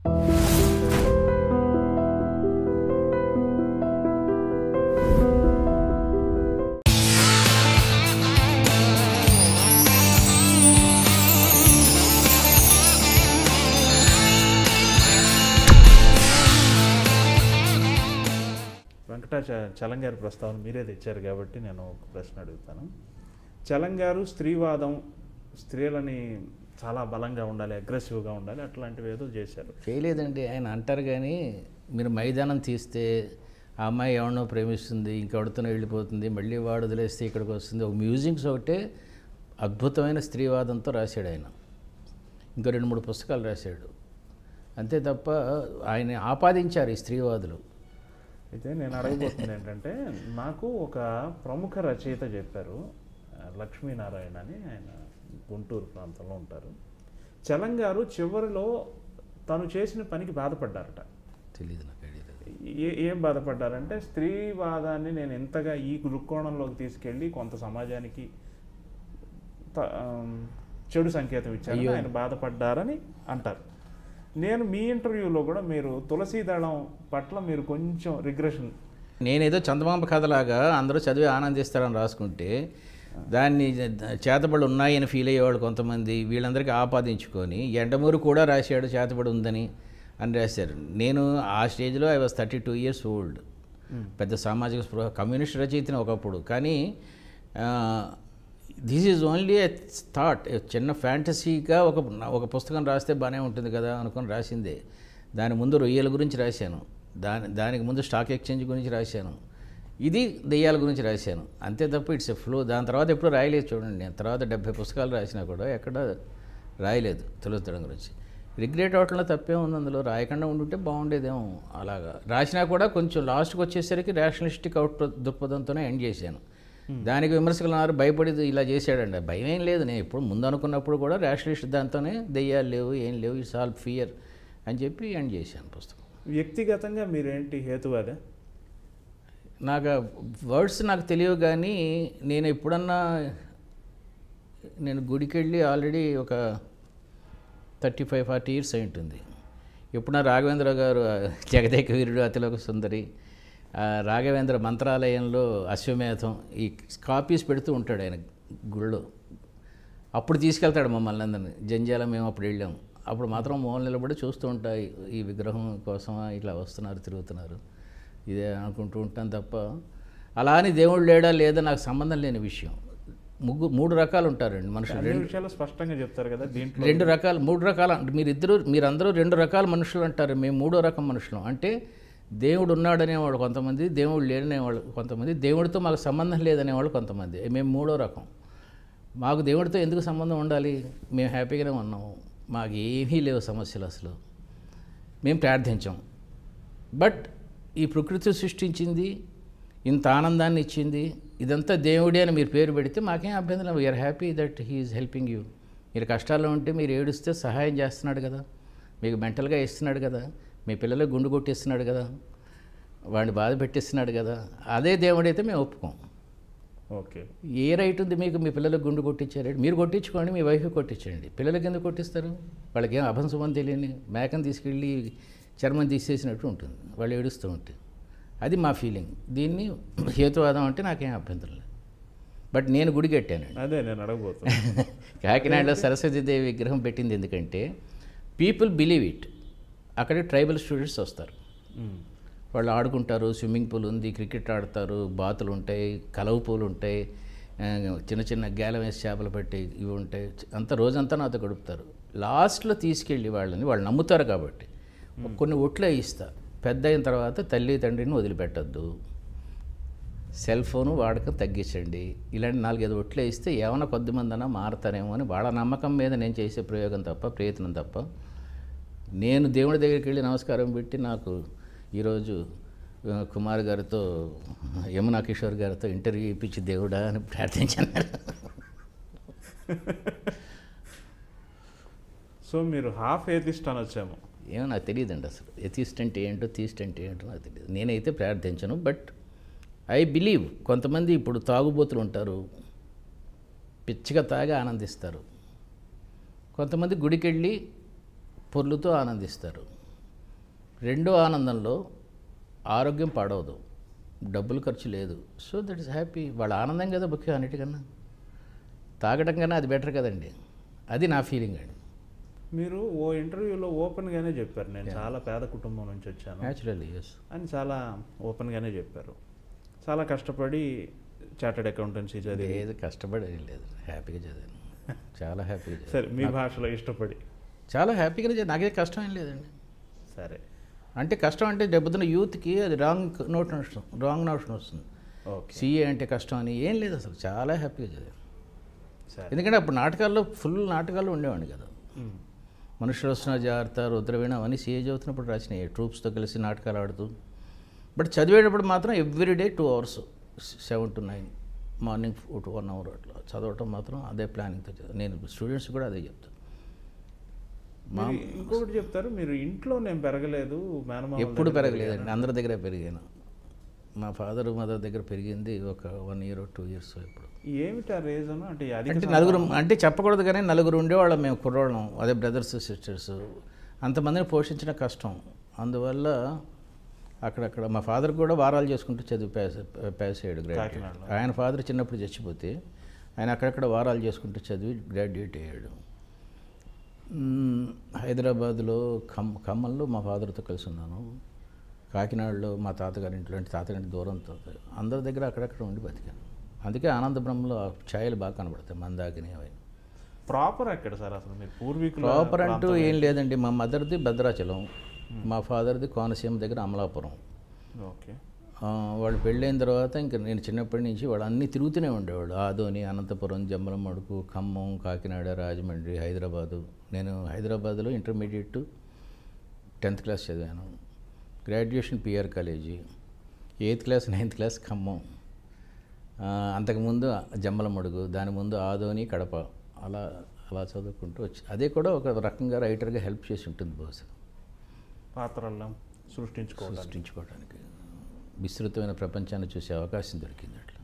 వెంకటాచ చలంగారి ప్రస్తావన మీరే తెచ్చారు కాబట్టి నేను ఒక ప్రశ్న అడుగుతాను చలంగారు స్త్రీవాదం స్త్రీలని చాలా బలంగా ఉండాలి అగ్రెసివ్గా ఉండాలి అట్లాంటివి ఏదో చేశారు చేయలేదండి ఆయన అంటారు కానీ మీరు మైదానం తీస్తే ఆ అమ్మాయి ఎవరినో ప్రేమిస్తుంది ఇంకెవడితోనో వెళ్ళిపోతుంది మళ్ళీ వాడు వదిలేస్తే ఇక్కడికి వస్తుంది ఒక మ్యూజిక్స్ ఒకటే అద్భుతమైన స్త్రీవాదంతో రాశాడు ఆయన ఇంకో రెండు మూడు పుస్తకాలు రాశాడు అంతే తప్ప ఆయన ఆపాదించారు ఈ స్త్రీవాదులు అయితే నేను అడగబోతుంది ఏంటంటే నాకు ఒక ప్రముఖ రచయిత చెప్పారు ఆ, లక్ష్మీనారాయణ అని ఆయన గుంటూరు ప్రాంతంలో ఉంటారు చలంగారు చివరిలో తను చేసిన పనికి బాధపడ్డారట తెలియదు నాకు ఐడియా లేదు. ఏ ఏం బాధపడ్డారంటే స్త్రీవాదాన్ని నేను ఎంతగా ఈ దృక్కోణంలోకి తీసుకెళ్ళి కొంత సమాజానికి త- ఆమ్, చెడు సంకేతం ఇచ్చారు అయ్యో. ఆయన బాధపడ్డారని అంటారు నేను మీ ఇంటర్వ్యూలో కూడా మీరు తులసీ దళం పట్ల మీరు కొంచెం రిగ్రెషన్ నేనేదో చందమామ కథలాగా అందరూ చదివి ఆనందిస్తారని రాసుకుంటే దాన్ని చేతబడి ఉన్నాయని ఫీల్ అయ్యేవాళ్ళు కొంతమంది వీళ్ళందరికీ ఆపాదించుకొని ఎండమూరు కూడా రాశాడు చేతబడి ఉందని అని రాశారు నేను ఆ స్టేజ్లో I was thirty two years old పెద్ద సామాజిక స్పృహ కమ్యూనిస్ట్ రచయితని ఒకప్పుడు కానీ this is only a thought చిన్న ఫ్యాంటసీగా ఒక ఒక పుస్తకం రాస్తే బాగానే ఉంటుంది కదా అనుకొని రాసిందే దాని ముందు రొయ్యల గురించి రాశాను దాని దానికి ముందు స్టాక్ ఎక్స్చేంజ్ గురించి రాశాను ఇది దెయ్యాల గురించి రాశాను అంతే తప్ప ఇట్స్ ఎ ఫ్లో దాని తర్వాత ఎప్పుడు రాయలేదు చూడండి నేను తర్వాత డెబ్బై పుస్తకాలు రాసినా కూడా ఎక్కడ రాయలేదు తెలుస్తడం గురించి రిగ్రెట్ అవటంలో తప్పే ఉంది అందులో రాయకుండా ఉండుంటే బాగుండేదేమో అలాగా రాసినా కూడా కొంచెం లాస్ట్కి వచ్చేసరికి రేషనలిస్టిక్ అవుట్ దృక్పథంతోనే ఎండ్ చేశాను దానికి విమర్శకులు అన్నారు భయపడి ఇలా చేశాడండి భయం ఏం లేదు నేను ఇప్పుడు ముందు అనుకున్నప్పుడు కూడా రేషనలిస్ట్ దాంతోనే దెయ్యాలు లేవు ఏం లేవు ఇట్స్ ఆల్ ఫియర్ అని చెప్పి ఎండ్ చేశాను పుస్తకం వ్యక్తిగతంగా మీరేంటి హేతువాదే నాకు వర్డ్స్ నాకు తెలియవు కానీ నేను ఎప్పుడన్నా నేను గుడికి వెళ్ళి ఆల్రెడీ ఒక థర్టీ ఫైవ్ ఫార్టీ ఇయర్స్ అయి ఉంటుంది ఎప్పుడన్నా రాఘవేంద్ర గారు జగదేక వీరుడు అతిలోక సుందరి ఆ రాఘవేంద్ర మంత్రాలయంలో అశ్వమేధం ఈ కాపీస్ పెడుతూ ఉంటాడు ఆయన గుళ్ళో అప్పుడు తీసుకెళ్తాడు మమ్మల్ని అందరిని జంజాల మేము అప్పుడు వెళ్ళాం అప్పుడు మాత్రం మూల నిలబడి చూస్తూ ఉంటాయి ఈ విగ్రహం కోసం ఇట్లా వస్తున్నారు తిరుగుతున్నారు ఇదే అనుకుంటూ ఉంటాను తప్ప అలా అని దేవుడు లేడా లేదా నాకు సంబంధం లేని విషయం ముగ్గు మూడు రకాలు ఉంటారండి మనుషులు అన్ని విషయాలు స్పష్టంగా చెప్తారు కదా దీంట్లో రెండు రకాలు మూడు రకాల మీరిద్దరు మీరందరూ రెండు రకాల మనుషులు అంటారు మేము మూడో రకం మనుషులు అంటే దేవుడు ఉన్నాడనేవాళ్ళు కొంతమంది దేవుడు లేడనేవాళ్ళు కొంతమంది దేవుడితో మాకు సంబంధం లేదనేవాళ్ళు కొంతమంది మేము మూడో రకం మాకు దేవుడితో ఎందుకు సంబంధం ఉండాలి మేము హ్యాపీగానే ఉన్నాము మాకు ఏమీ లేవు సమస్యలు అసలు మేము ప్రార్థించాం బట్ ఈ ప్రకృతి సృష్టించింది ఇంత ఆనందాన్ని ఇచ్చింది ఇదంతా దేవుడే అని మీరు పేరు పెడితే మాకేం అభ్యంతరం we are happy that he is helping you మీరు కష్టాల్లో ఉంటే మీరు ఏడుస్తే సహాయం చేస్తున్నాడు కదా మీకు మెంటల్గా ఇస్తున్నాడు కదా మీ పిల్లలకు గుండు కొట్టిస్తున్నాడు కదా వాడిని బాధ పెట్టిస్తున్నాడు కదా అదే దేవుడైతే మేము ఒప్పుకోం ఓకే ఏ రైట్ ఉంది మీకు మీ పిల్లలకు గుండు కొట్టించారు మీరు కొట్టించుకోండి మీ వైఫ్ కొట్టించండి పిల్లలకి ఎందుకు కొట్టిస్తారు వాళ్ళకి ఏం అభంశమని తెలియని మేకను తీసుకెళ్ళి చర్మం తీసేసినట్టు ఉంటుంది వాళ్ళు ఏడుస్తూ ఉంటే అది మా ఫీలింగ్ దీన్ని హేతువాదం అంటే నాకేం అభ్యంతరం లేదు బట్ నేను గుడి కట్టానండి అదే నేను అడగబోతున్నాను కాకినాడలో సరస్వతీదేవి విగ్రహం పెట్టింది ఎందుకంటే పీపుల్ బిలీవ్ ఇట్ అక్కడ ట్రైబల్ స్టూడెంట్స్ వస్తారు మ్మ్. వాళ్ళు ఆడుకుంటారు స్విమ్మింగ్ పూల్ ఉంది క్రికెట్ ఆడతారు బాతులు ఉంటాయి కలవ పూలు ఉంటాయి ఆ, చిన్న చిన్న గేలం వేసి చేపలు పట్టి ఇవి ఉంటాయి అంత రోజంతా నాతో గడుపుతారు లాస్ట్లో తీసుకెళ్ళి వాళ్ళని వాళ్ళు నమ్ముతారు కాబట్టి కొన్ని ఒట్లే ఇస్తా పెద్ద అయిన తర్వాత తల్లి తండ్రిని వదిలిపెట్టద్దు సెల్ ఫోను వాడకం తగ్గించండి ఇలాంటి నాలుగైదు ఒట్లే ఇస్తే ఏమైనా కొద్ది మందన్నా మారతారేమో అని వాళ్ళ నమ్మకం మీద నేను చేసే ప్రయోగం తప్ప ప్రయత్నం తప్ప నేను దేవుడి దగ్గరికి వెళ్ళి నమస్కారం పెట్టి నాకు ఈరోజు ఆ, కుమార్ గారితో యమునా కిషోర్ గారితో ఇంటర్వ్యూ ఇప్పించి దేవుడా అని ప్రార్థించాను సో మీరు హాఫ్ ఏతిస్ట్ అనొచ్చేమో ఏమో నాకు తెలియదండి అసలు ఎథిస్ట్ అంటే ఏంటో థీస్ట్ అంటే ఏంటో నాకు తెలియదు నేనైతే ప్రార్థించను బట్ ఐ బిలీవ్ కొంతమంది ఇప్పుడు తాగుబోతులు ఉంటారు పిచ్చిగా తాగి ఆనందిస్తారు కొంతమంది గుడికి వెళ్ళి పొర్లుతో ఆనందిస్తారు రెండో ఆనందంలో ఆరోగ్యం పాడవదు డబ్బులు ఖర్చు లేదు సో దట్ ఈస్ హ్యాపీ వాళ్ళ ఆనందం కదా ముఖ్యం అన్నిటికన్నా తాగడం కన్నా అది బెటర్ కదండి అది నా ఫీలింగ్ అండి మీరు ఓ ఇంటర్వ్యూలో ఓపెన్గానే చెప్పారు నేను చాలా పేద కుటుంబం నుంచి వచ్చాను న్యాచురల్లీ ఎస్ అని చాలా ఓపెన్గానే చెప్పారు చాలా కష్టపడి చార్టెడ్ అకౌంటెన్సీ చదివి లేదు కష్టపడి లేదు హ్యాపీగా చదివాను చాలా హ్యాపీగా చదివాను సరే మీ భాషలో ఇష్టపడి చాలా హ్యాపీగానే చదివాను నాకే కష్టం ఏం లేదండి సరే అంటే కష్టం అంటే దెబ్బతిన్న యూత్కి అది రాంగ్ నోట్ వస్తుంది రాంగ్ నోషన్ వస్తుంది ఓకే సీఏ అంటే కష్టం అని ఏం లేదు అసలు చాలా హ్యాపీగా చదివాను సరే ఎందుకంటే అప్పుడు నాటకాల్లో ఫుల్ నాటకాల్లో ఉండేవాడిని కదా మ్మ్. మనుషులు వస్తున్న జాగ్రత్త రుద్రవీణ అవన్నీ సీఏ చదువుతున్నప్పుడు రాసినాయి ట్రూప్స్తో కలిసి నాటకాలు ఆడుతూ బట్ చదివేటప్పుడు మాత్రం every day two hours seven to nine morning to one hour అట్లా చదవటం మాత్రం అదే ప్లానింగ్తో చదివాను నేను స్టూడెంట్స్ కూడా అదే చెప్తాను మా మీరు ఇంకొకటి చెప్తారు మీరు ఇంట్లో నేను పెరగలేదు మేనమామ ఎప్పుడు పెరగలేదండి అందరి దగ్గర పెరిగాను మా ఫాదర్ మదర్ దగ్గర పెరిగింది ఒక వన్ ఇయర్ టూ ఇయర్స్ ఇప్పుడు ఏమిటా రీజన్ అంటే అధిక అంటే నలుగురు అంటే చెప్పకూడదు కానీ నలుగురు ఉండేవాళ్ళం మేము కుర్రోళ్ళం అదే బ్రదర్స్ సిస్టర్స్ అంతమందిని పోషించిన కష్టం అందువల్ల అక్కడక్కడ మా ఫాదర్ కూడా వారాలు చేసుకుంటూ చదివి పాస్ పాస్ అయ్యాడు గ్రాడ్యుయేట్ కాకినాడలో. ఆయన ఫాదర్ చిన్నప్పుడు చచ్చిపోతే ఆయన అక్కడక్కడ వారాలు చేసుకుంటూ చదివి గ్రాడ్యుయేట్ అయ్యాడు మ్మ్, హైదరాబాద్లో ఖమ్ ఖమ్మంలో మా ఫాదర్తో కలిసి ఉన్నాను కాకినాడలో మా తాతగారి ఇంట్లో అంటే తాతగారి దూరంతో అందరి దగ్గర అక్కడక్కడ ఉండి బతికాను అందుకే ఆనంద బ్రహ్మలో ఆ ఛాయలు బాగా కనబడతాయి మందాకిని అవి ప్రాపర్ ఎక్కడ సార్ అసలు మీరు పూర్వీకుల ప్రాపర్ అంటూ ప్రాంతం ఏం లేదండి మా మదర్ది భద్రాచలం మా ఫాదర్ది కోనసీమ దగ్గర అమలాపురం ఓకే ఆ, వాళ్ళు పెళ్ళైన తర్వాత ఇంకా నేను చిన్నప్పటి నుంచి వాళ్ళు అన్నీ తిరుగుతూనే ఉండేవాళ్ళు ఆదోని అనంతపురం జమ్మలమడుగు ఖమ్మం కాకినాడ రాజమండ్రి హైదరాబాదు నేను హైదరాబాద్లో ఇంటర్మీడియట్ టెన్త్ క్లాస్ చదివాను graduation PR college eighth class ninth class Khammam ఆ, అంతకుముందు జమ్మలమడుగు దాని ముందు ఆదోని కడప అలా అలా చదువుకుంటూ వచ్చి అదే కూడా ఒక రకంగా రైటర్గా హెల్ప్ చేసి ఉంటుంది బహుశా పాత్రల్లో సృష్టించుకోవడానికి సృష్టించుకోవడానికి విస్తృతమైన ప్రపంచాన్ని చూసే అవకాశం దొరికింది అట్లా